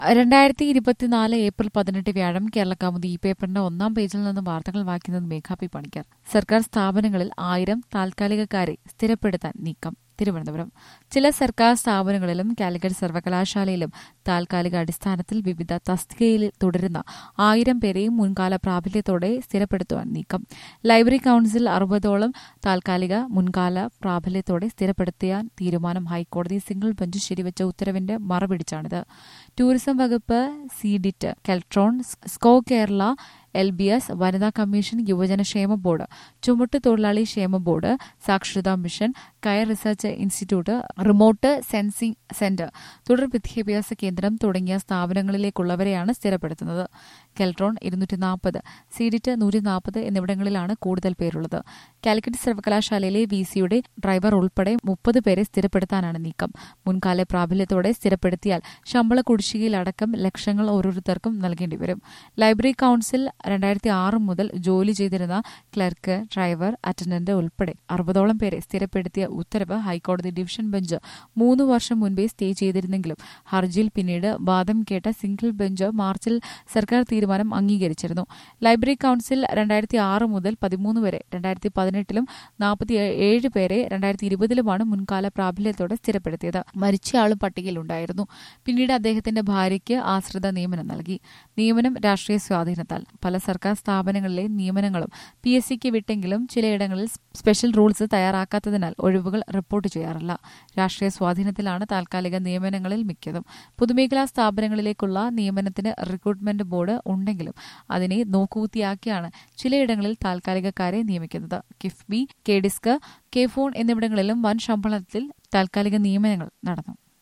രണ്ടായിരത്തി ഇരുപത്തിനാല് ഏപ്രിൽ പതിനെട്ട് വ്യാഴം കേരളകൗമുദി ഈ പേപ്പറിന്റെ ഒന്നാം പേജിൽ നിന്ന് വാർത്തകൾ വായിക്കുന്നത് മേഘാപി പണിക്കർ സർക്കാർ സ്ഥാപനങ്ങളിൽ ആയിരം താൽക്കാലികക്കാരെ സ്ഥിരപ്പെടുത്താൻ നീക്കം തിരുവനന്തപുരം ചില സർക്കാർ സ്ഥാപനങ്ങളിലും കാലിക്കറ്റ് സർവകലാശാലയിലും താൽക്കാലിക അടിസ്ഥാനത്തിൽ വിവിധ തസ്തികയിൽ തുടരുന്ന ആയിരം പേരെയും മുൻകാല പ്രാബല്യത്തോടെ സ്ഥിരപ്പെടുത്തുവാൻ നീക്കം ലൈബ്രറി കൌൺസിൽ അറുപതോളം താൽക്കാലിക മുൻകാല പ്രാബല്യത്തോടെ സ്ഥിരപ്പെടുത്തിയാൻ തീരുമാനം ഹൈക്കോടതി സിംഗിൾ ബെഞ്ച് ശരിവച്ച ഉത്തരവിന്റെ മറപിടിച്ചാണിത് ടൂറിസം വകുപ്പ് CDIT Keltron Scole Kerala L B S വനിതാ കമ്മീഷൻ യുവജനക്ഷേമ ബോർഡ് ചുമട്ട് തൊഴിലാളി ക്ഷേമ ബോർഡ് സാക്ഷരതാ മിഷൻ കയർ research institute remote sensing centre തുടർ വിദ്യാഭ്യാസ കേന്ദ്രം തുടങ്ങിയ സ്ഥാപനങ്ങളിലേക്കുള്ളവരെയാണ് സ്ഥിരപ്പെടുത്തുന്നത് കെൽട്രോൺ ഇരുന്നൂറ്റി നാൽപ്പത് സീഡിറ്റ് നൂറ്റി നാൽപ്പത് എന്നിവിടങ്ങളിലാണ് കൂടുതൽ പേരുള്ളത് കാലിക്കറ്റ് സർവകലാശാലയിലെ വി സിയുടെ ഡ്രൈവർ ഉൾപ്പെടെ മുപ്പത് പേരെ സ്ഥിരപ്പെടുത്താനാണ് നീക്കം മുൻകാല പ്രാബല്യത്തോടെ സ്ഥിരപ്പെടുത്തിയാൽ ശമ്പള കുടിശ്ശികയിലടക്കം ലക്ഷങ്ങൾ ഓരോരുത്തർക്കും നൽകേണ്ടി വരും ലൈബ്രറി കൌൺസിൽ രണ്ടായിരത്തി ആറ് മുതൽ ജോലി ചെയ്തിരുന്ന ക്ലർക്ക് ഡ്രൈവർ അറ്റൻഡന്റ് ഉൾപ്പെടെ അറുപതോളം പേരെ സ്ഥിരപ്പെടുത്തിയ ഉത്തരവ് ഹൈക്കോടതി ഡിവിഷൻ ബെഞ്ച് മൂന്ന് വർഷം മുൻപേ സ്റ്റേ ചെയ്തിരുന്നെങ്കിലും ഹർജിയിൽ പിന്നീട് വാദം കേട്ട സിംഗിൾ ബെഞ്ച് മാർച്ചിൽ സർക്കാർ തീരുമാനം അംഗീകരിച്ചിരുന്നു ലൈബ്രറി കൌൺസിൽ രണ്ടായിരത്തി ആറ് മുതൽ പതിമൂന്ന് വരെ രണ്ടായിരത്തി പതിനെട്ടിലും നാൽപ്പത്തി ഏഴ് പേരെ രണ്ടായിരത്തി ഇരുപതിലുമാണ് മുൻകാല പ്രാബല്യത്തോടെ സ്ഥിരപ്പെടുത്തിയത് മരിച്ചയാളും പട്ടികയിലുണ്ടായിരുന്നു പിന്നീട് അദ്ദേഹത്തിന്റെ ഭാര്യയ്ക്ക് ആശ്രിത നിയമനം നൽകി നിയമനം രാഷ്ട്രീയ സ്വാധീനത്താൽ പല സർക്കാർ സ്ഥാപനങ്ങളിലെ നിയമനങ്ങളും പി എസ് സിക്ക് വിട്ടെങ്കിലും ചിലയിടങ്ങളിൽ സ്പെഷ്യൽ റൂൾസ് തയ്യാറാക്കാത്തതിനാൽ ഒഴിവുകൾ റിപ്പോർട്ട് ചെയ്യാറില്ല രാഷ്ട്രീയ സ്വാധീനത്തിലാണ് താൽക്കാലിക നിയമനങ്ങളിൽ മിക്കതും പൊതുമേഖലാ സ്ഥാപനങ്ങളിലേക്കുള്ള നിയമനത്തിന് റിക്രൂട്ട്മെന്റ് ബോർഡ് ഉണ്ടെങ്കിലും അതിനെ നോക്കുകുത്തിയാക്കിയാണ് ചിലയിടങ്ങളിൽ താൽക്കാലികക്കാരെ നിയമിക്കുന്നത് കിഫ്ബി കെ ഡിസ്ക് കെ ഫോൺ എന്നിവിടങ്ങളിലും വൻ ശമ്പളത്തിൽ താൽക്കാലിക നിയമനങ്ങൾ നടന്നു